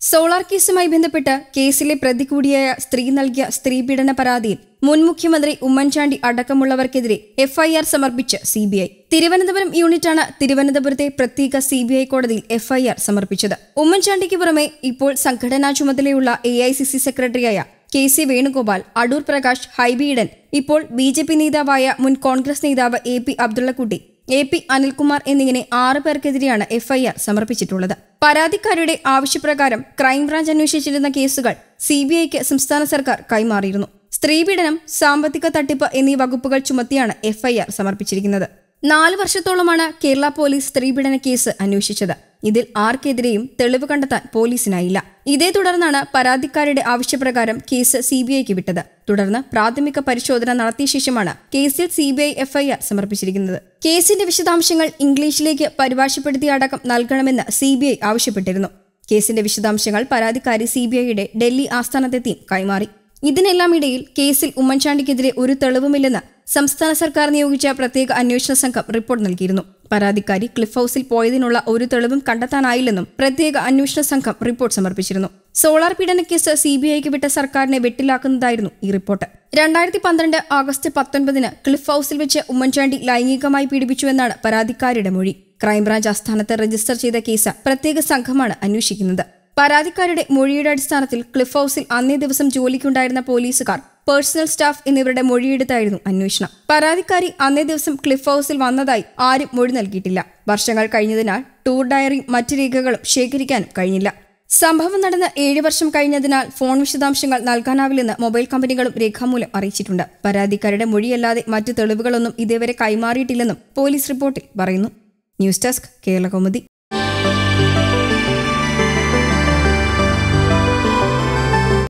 solar കേസുമായി ബന്ധപ്പെട്ട് കേസിലെ പ്രതി കൂടിയായ സ്ത്രീ നൽകിയ സ്ത്രീപീഡന പരാതിയിൽ മുൻ മുഖ്യമന്ത്രി ഉമ്മൻചാണ്ടി അടക്കമുള്ളവർക്കെതിരെ എഫ്ഐആർ സമർപ്പിച്ച് സിബിഐ തിരുവനന്തപുരം യൂണിറ്റാണ് തിരുവനന്തപുരത്തെ പ്രത്യേക സിബിഐ കോടതിയിൽ എഫ്ഐആർ സമർപ്പിച്ചത് ഉമ്മൻചാണ്ടിക്ക് പുറമെ ഇപ്പോൾ സംഘടനാ ചുമതലയുള്ള എ ഐ സി സി സെക്രട്ടറിയായ കെ സി വേണുഗോപാൽ അടൂർ പ്രകാശ് ഹൈബി ഈഡൻ ഇപ്പോൾ ബി ജെ പി നേതാവായ മുൻ കോൺഗ്രസ് നേതാവ് A P Abdullakutty A P Anilkumar എന്നിങ്ങനെ ആറ് പേർക്കെതിരെയാണ് എഫ്ഐആർ സമർപ്പിച്ചിട്ടുള്ളത് പരാതിക്കാരുടെ ആവശ്യപ്രകാരം ക്രൈംബ്രാഞ്ച് അന്വേഷിച്ചിരുന്ന കേസുകൾ സിബിഐക്ക് സംസ്ഥാന സർക്കാർ കൈമാറിയിരുന്നു സ്ത്രീപീഡനം സാമ്പത്തിക തട്ടിപ്പ് എന്നീ വകുപ്പുകൾ ചുമത്തിയാണ് എഫ്ഐആർ സമർപ്പിച്ചിരിക്കുന്നത് നാല് വർഷത്തോളമാണ് കേരള പോലീസ് സ്ത്രീപീഡന കേസ് അന്വേഷിച്ചത് ഇതിൽ ആർക്കെതിരെയും തെളിവ് കണ്ടെത്താൻ പോലീസിനായില്ല ഇതേ തുടർന്നാണ് പരാതിക്കാരുടെ ആവശ്യപ്രകാരം കേസ് സിബിഐക്ക് വിട്ടത് തുടർന്ന് പ്രാഥമിക പരിശോധന നടത്തിയ ശേഷമാണ് കേസിൽ സിബിഐ എഫ്ഐആർ സമർപ്പിച്ചിരിക്കുന്നത് കേസിന്റെ വിശദാംശങ്ങൾ ഇംഗ്ലീഷിലേക്ക് പരിഭാഷപ്പെടുത്തിയ അടക്കം നൽകണമെന്ന് സിബിഐ ആവശ്യപ്പെട്ടിരുന്നു കേസിന്റെ വിശദാംശങ്ങൾ പരാതിക്കാരി സിബിഐയുടെ ഡൽഹി ആസ്ഥാനത്തെത്തിയും കൈമാറി ഇതിനെല്ലാം ഇടയിൽ കേസിൽ ഉമ്മൻചാണ്ടിക്കെതിരെ ഒരു തെളിവുമില്ലെന്ന് സംസ്ഥാന സർക്കാർ നിയോഗിച്ച പ്രത്യേക അന്വേഷണ സംഘം റിപ്പോർട്ട് നൽകിയിരുന്നു പരാതിക്കാരി ക്ലിഫ് ഹൌസിൽ പോയതിനുള്ള ഒരു തെളിവും കണ്ടെത്താനായില്ലെന്നും പ്രത്യേക അന്വേഷണ സംഘം റിപ്പോർട്ട് സമർപ്പിച്ചിരുന്നു സോളാർ പീഡനക്കേസ് സിബിഐക്ക് വിട്ട സർക്കാരിനെ വെട്ടിലാക്കുന്നതായിരുന്നു ഈ റിപ്പോർട്ട് രണ്ടായിരത്തി പന്ത്രണ്ട് ആഗസ്റ്റ് പത്തൊൻപതിന് ക്ലിഫ് ഹൌസിൽ വെച്ച് ഉമ്മൻചാണ്ടി ലൈംഗികമായി പീഡിപ്പിച്ചുവെന്നാണ് പരാതിക്കാരിയുടെ മൊഴി ക്രൈംബ്രാഞ്ച് ആസ്ഥാനത്ത് രജിസ്റ്റർ ചെയ്ത കേസ് പ്രത്യേക സംഘമാണ് അന്വേഷിക്കുന്നത് പരാതിക്കാരുടെ മൊഴിയുടെ അടിസ്ഥാനത്തിൽ ക്ലിഫ് ഹൌസിൽ അന്നേ ദിവസം ജോലിക്കുണ്ടായിരുന്ന പോലീസുകാർ പേഴ്സണൽ സ്റ്റാഫ് എന്നിവരുടെ മൊഴിയെടുത്തായിരുന്നു അന്വേഷണം പരാതിക്കാരി അന്നേ ദിവസം ക്ലിഫ് ഹൌസിൽ വന്നതായി ആരും മൊഴി നൽകിയിട്ടില്ല വർഷങ്ങൾ കഴിഞ്ഞതിനാൽ ടൂർ ഡയറിയും മറ്റ് രേഖകളും ശേഖരിക്കാനും കഴിഞ്ഞില്ല സംഭവം നടന്ന് ഏഴ് വർഷം കഴിഞ്ഞതിനാൽ ഫോൺ വിശദാംശങ്ങൾ നൽകാനാവില്ലെന്ന് മൊബൈൽ കമ്പനികളും രേഖാമൂലം അറിയിച്ചിട്ടുണ്ട് പരാതിക്കാരുടെ മൊഴിയല്ലാതെ മറ്റ് തെളിവുകളൊന്നും ഇതേവരെ കൈമാറിയിട്ടില്ലെന്നും പോലീസ് റിപ്പോർട്ടിൽ പറയുന്നു ന്യൂസ് ഡെസ്ക് കേരള കൗമുദി